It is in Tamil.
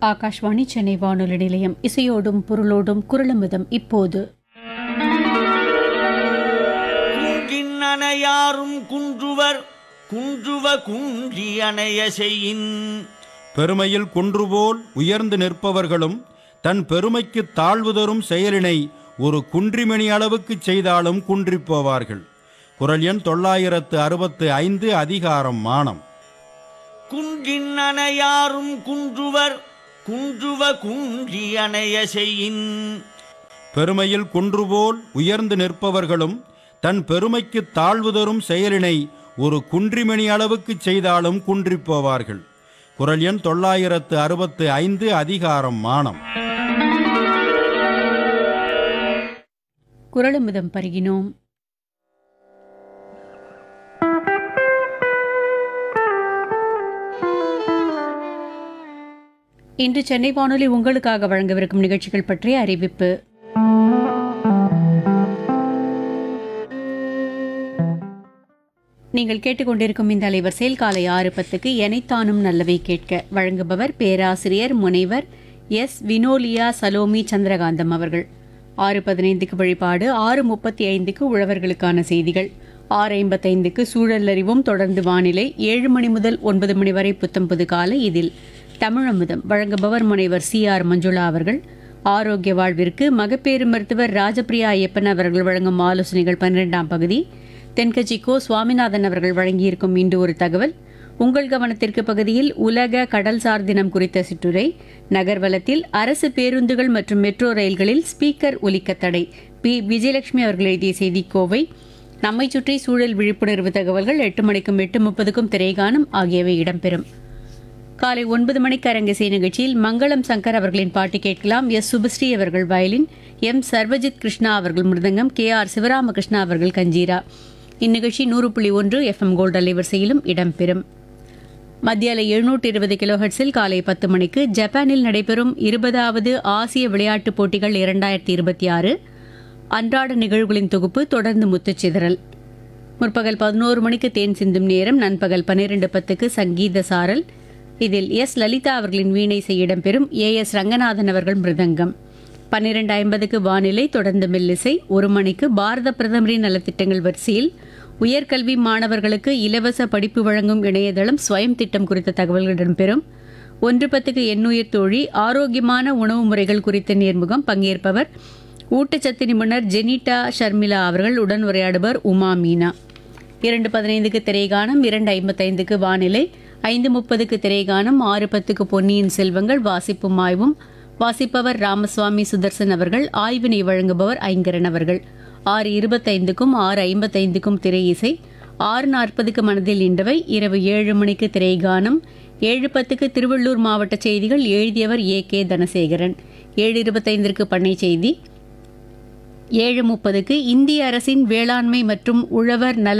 ஆகாஷ்வாணி சென்னை வானொலி நிலையம் இசையோடும் பொருளோடும் குரலமுதம் இப்போது குன்றின் அணையாரும் குன்றுவர் குன்றுவ குன்றி அணைய செய்யின் பெருமையில் குன்றுபோல் உயர்ந்து நிற்பவர்களும் தன் பெருமைக்கு தாழ்வு தரும் செயலினை ஒரு குன்றிமணி அளவுக்குச் செய்தாலும் குன்றிப் போவார்கள் குரல் எண் தொள்ளாயிரத்து அறுபத்து ஐந்து அதிகாரம் மானம் குன்றின் அணையாரும் குன்றுவர் குன்றுவ குன்றி அணைய செய்யின் பெருமையில் குன்றுபோல் உயர்ந்து நிற்பவர்களும் தன் பெருமைக்கு தாழ்வு தரும் செயலினை ஒரு குன்றிமணி அளவுக்குச் செய்தாலும் குன்றிப் போவார்கள் குரல் எண் தொள்ளாயிரத்து அறுபத்து ஐந்து அதிகாரம் மானம் குரலமுதம் பருகினோம் இன்று சென்னை வானொலி உங்களுக்காக வழங்கவிருக்கும் நிகழ்ச்சிகள் பற்றிய அறிவிப்பு நீங்கள் கேட்டுக்கொண்டிருக்கும் இந்த அலைவரிசையில் காலை ஆறு பத்துக்கு எனைத்தானும் நல்லவை கேட்க வழங்குபவர் பேராசிரியர் முனைவர் எஸ் வினோலியா சலோமி சந்திரகாந்தம் அவர்கள் ஆறு பதினைந்துக்கு வழிபாடு ஆறு முப்பத்தி ஐந்துக்கு உழவர்களுக்கான செய்திகள் ஆறு ஐம்பத்தைந்துக்கு சூழல் அறிவும் தொடர்ந்து வானிலை ஏழு மணி முதல் ஒன்பது மணி வரை புத்தம் புது காலை இதில் தமிழமுதம் வழங்குபவர் முனைவர் சி ஆர் மஞ்சுளா அவர்கள் ஆரோக்கிய வாழ்விற்கு மகப்பேறு மருத்துவர் ராஜபிரியா ஐயப்பன் அவர்கள் வழங்கும் ஆலோசனைகள் பன்னிரெண்டாம் பகுதி தென்கட்சி கோ சுவாமிநாதன் அவர்கள் வழங்கியிருக்கும் இன்று ஒரு தகவல் உங்கள் கவனத்திற்கு பகுதியில் உலக கடல்சார் தினம் குறித்த சிற்றுரை நகர்வலத்தில் அரசு பேருந்துகள் மற்றும் மெட்ரோ ரயில்களில் ஸ்பீக்கர் ஒலிக்க தடை பி விஜயலட்சுமி அவர்கள் எழுதிய செய்தி கோவை நம்மை சுற்றி சூழல் விழிப்புணர்வு தகவல்கள் எட்டு மணிக்கும் எட்டு முப்பதுக்கும் திரைகாணும் ஆகியவை இடம்பெறும் காலை ஒன்பது மணிக்கு அரங்கசை நிகழ்ச்சியில் மங்களம் சங்கர் அவர்களின் பாட்டு கேட்கலாம் எஸ் சுபஸ்ரீ அவர்கள் வயலின் எம் சர்வஜித் கிருஷ்ணா அவர்கள் மிருதங்கம் கே ஆர் சிவராமகிருஷ்ணா அவர்கள் கஞ்சீரா இந்நிகழ்ச்சி நூறு புள்ளி ஒன்று எஃப்எம் கோல்டு அலைவரிசையிலும் இடம்பெறும் மத்தியால எழுநூற்று இருபது கிலோஹெட்ஸில் காலை பத்து மணிக்கு ஜப்பானில் நடைபெறும் இருபதாவது ஆசிய விளையாட்டுப் போட்டிகள் இரண்டாயிரத்தி இருபத்தி ஆறு அன்றாட நிகழ்வுகளின் தொகுப்பு தொடர்ந்து முத்துச்சிதறல் முற்பகல் பதினோரு மணிக்கு தேன் சிந்தும் நேரம் நண்பகல் பன்னிரண்டு பத்துக்கு சங்கீத சாரல் இதில் எஸ் லலிதா அவர்களின் வீணை செய்ய இடம்பெறும் ஏ எஸ் ரங்கநாதன் அவர்கள் மிருதங்கம் பன்னிரண்டு ஐம்பதுக்கு வானிலை தொடர்ந்து மெல்லிசை ஒரு மணிக்கு பாரத பிரதமரின் நலத்திட்டங்கள் வரிசையில் உயர்கல்வி மாணவர்களுக்கு இலவச படிப்பு வழங்கும் இணையதளம் ஸ்வயம் திட்டம் குறித்த தகவல்கள் இடம்பெறும் ஒன்று பத்துக்கு எண்ணுயிர் தோழி ஆரோக்கியமான உணவு முறைகள் குறித்த நேர்முகம் பங்கேற்பவர் ஊட்டச்சத்து நிபுணர் ஜெனிட்டா ஷர்மிளா அவர்கள் உடன் உரையாடுவர் உமா மீனா இரண்டு பதினைந்துக்கு திரைகானம் இரண்டு ஐம்பத்தைந்துக்கு வானிலை ஐந்து முப்பதுக்கு திரைகானம் ஆறு பத்துக்கு பொன்னியின் செல்வங்கள் வாசிப்பும் ஆய்வும் வாசிப்பவர் ராமசுவாமி சுதர்சன் அவர்கள் ஆய்வினை வழங்குபவர் ஐங்கரன் அவர்கள் ஆறு இருபத்தைந்துக்கும் ஆறு ஐம்பத்தைந்துக்கும் திரை இசை ஆறு நாற்பதுக்கு மனதில் இண்டவை இரவு ஏழு மணிக்கு திரைகானம் ஏழு பத்துக்கு திருவள்ளூர் மாவட்ட செய்திகள் எழுதியவர் ஏ கே தனசேகரன் ஏழு இருபத்தைந்திற்கு பண்ணை செய்தி ஏழு முப்பதுக்கு இந்திய அரசின் வேளாண்மை மற்றும் உழவர் நல